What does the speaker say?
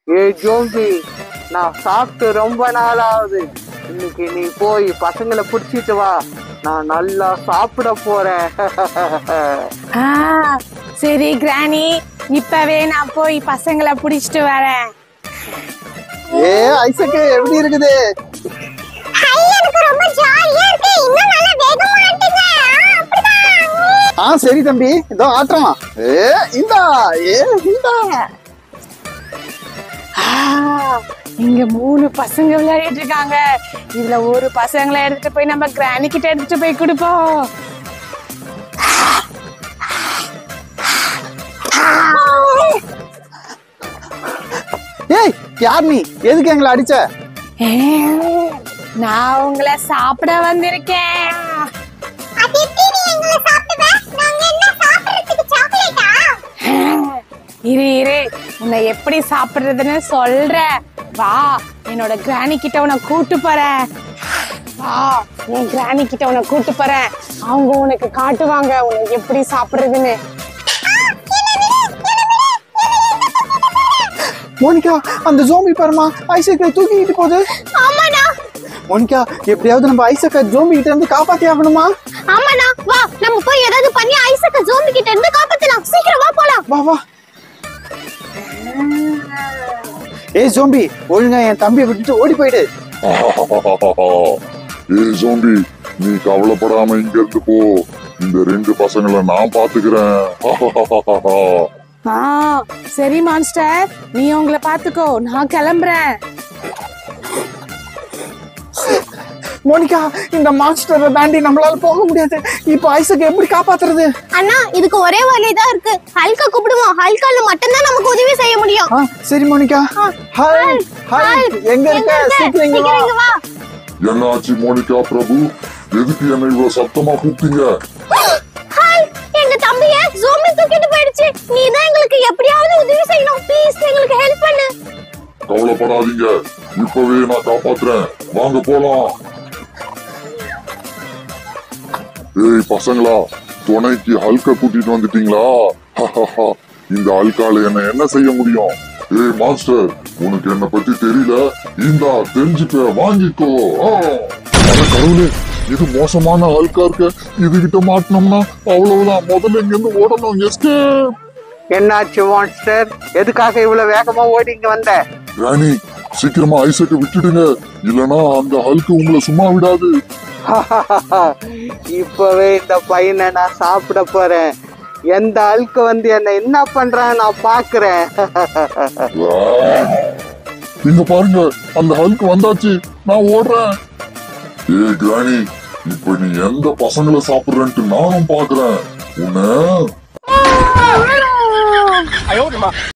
ஏய் ஜோம்பி நான் சாப்பிட்டு ரொம்ப நாள் ஆகுது இன்னைக்கு நீ போய் பசங்களை பிடிச்சிட்டு வா நான் நல்லா சாப்பிட போறேன் ஆ சரி கிராணி இப்பவே நான் போய் பசங்களை பிடிச்சிட்டு வரேன் ஏ ஐசக்கு எப்படி இருக்குது எனக்கு ரொம்ப ஜாலியா இருக்கு இன்னும் நல்லா வேகமா ஆட்டுங்க அப்படிதான் ஆ சரி தம்பி இதோ ஆட்டம் ஏ இந்தா ஏ இந்தா ஆ, இங்க மூணு பசங்க விளையாடிட்டு இருக்காங்க இதுல ஒரு பசங்களை எடுத்துட்டு போய் நம்ம கிராணி கிட்ட எடுத்துட்டு போய் கொடுப்போம் ஏய் யார் நீ எதுக்கு எங்களை அடிச்ச ஏ, நான் உங்களை சாப்பிட வந்திருக்கேன் அது எப்படி நீ எங்களை சாப்பிடுவ நாங்க என்ன சாப்பிடுறதுக்கு சாக்லேட்டா இரு இரு உன்னை எப்படி சாப்பிடுறதுன்னு சொல்றேன் வா என்னோட கிராணி கிட்ட உன்னை கூட்டு போறேன் வா என் கிராணி கிட்ட உன்னை கூட்டு போறேன் அவங்க உனக்கு காட்டுவாங்க உனக்கு எப்படி சாப்பிடுறதுன்னு மோனிகா அந்த ஜோம்பி பாருமா ஐசக்கை தூக்கிட்டு போகுது ஆமாடா மோனிகா எப்படியாவது நம்ம ஐசக்கை ஜோம்பி கிட்ட இருந்து காப்பாத்தி ஆகணுமா ஆமாடா வா நம்ம போய் ஏதாவது பண்ணி ஐசக்க ஜோம்பி கிட்ட இருந்து காப்பாத்தலாம் சீக்கிரம் வா போலாம் வா வா ஏய் ஜோம்பி ஒழுங்கா என் தம்பியை விட்டுட்டு ஓடி போயிடு ஏய் ஜோம்பி நீ கவலைப்படாம இங்க இருந்து போ இந்த ரெண்டு பசங்களை நான் பாத்துக்கிறேன் ஆ சரி மான்ஸ்டர் நீ உங்களை பாத்துக்கோ நான் கிளம்புறேன் மோனிகா இந்த மான்ஸ்டரை தாண்டி நம்மளால போக முடியாது இப்போ ஐசக்கை எப்படி காப்பாத்துறது அண்ணா இதுக்கு ஒரே வழி தான் இருக்கு ஹல்கா கூப்பிடுவோம் ஹல்கால மட்டும்தான் நமக்கு உதவி செய்ய முடியும் ஆ சரி மோனிகா ஹாய் ஹாய் எங்க இருக்க சீக்கிரம் இங்க வா சீக்கிரம் இங்க வா என்னாச்சு மோனிகா பிரபு எதுக்கு என்ன இவ்வளவு சத்தமா கூப்பிட்டீங்க ஹாய் எங்க தம்பிய ஜோம்பி தூக்கிட்டு போயிடுச்சு நீ தான் எங்களுக்கு எப்படியாவது உதவி செய்யணும் ப்ளீஸ் எங்களுக்கு ஹெல்ப் பண்ணு கவலைப்படாதீங்க இப்பவே நான் காப்பாத்துறேன் வாங்க போலாம் ஏய் பசங்களா துணைக்கு ஹல்க கூட்டிட்டு வந்துட்டீங்களா இந்த ஹல்கால என்ன என்ன செய்ய முடியும் ஏய் மாஸ்டர் உனக்கு என்ன பத்தி தெரியல இந்தா தெரிஞ்சுக்க வாங்கிக்கோ ஆ. அட கடவுளே இது மோசமான ஹல்கா இருக்க இதுகிட்ட மாட்டினோம்னா அவ்வளவுதான் முதல்ல இங்க இருந்து ஓடணும் எஸ்கேப் என்னாச்சு மான்ஸ்டர் எதுக்காக இவ்வளவு வேகமா ஓடி இங்க வந்த ராணி சீக்கிரமா ஐசக்க விட்டுடுங்க இல்லனா அந்த ஹல்கு உங்களை சும்மா விடாது இப்பவே இந்த பையனை நான் சாப்பிட போறேன் எந்த ஆளுக்கு வந்து என்ன என்ன பண்றான் நான் பாக்குறேன் இங்க பாருங்க அந்த ஹல்க் வந்தாச்சு நான் ஓடுறேன் ஏய் கிராணி இப்ப நீ எந்த பசங்களை சாப்பிடுறேன்ட்டு நானும் பாக்குறேன் உன்ன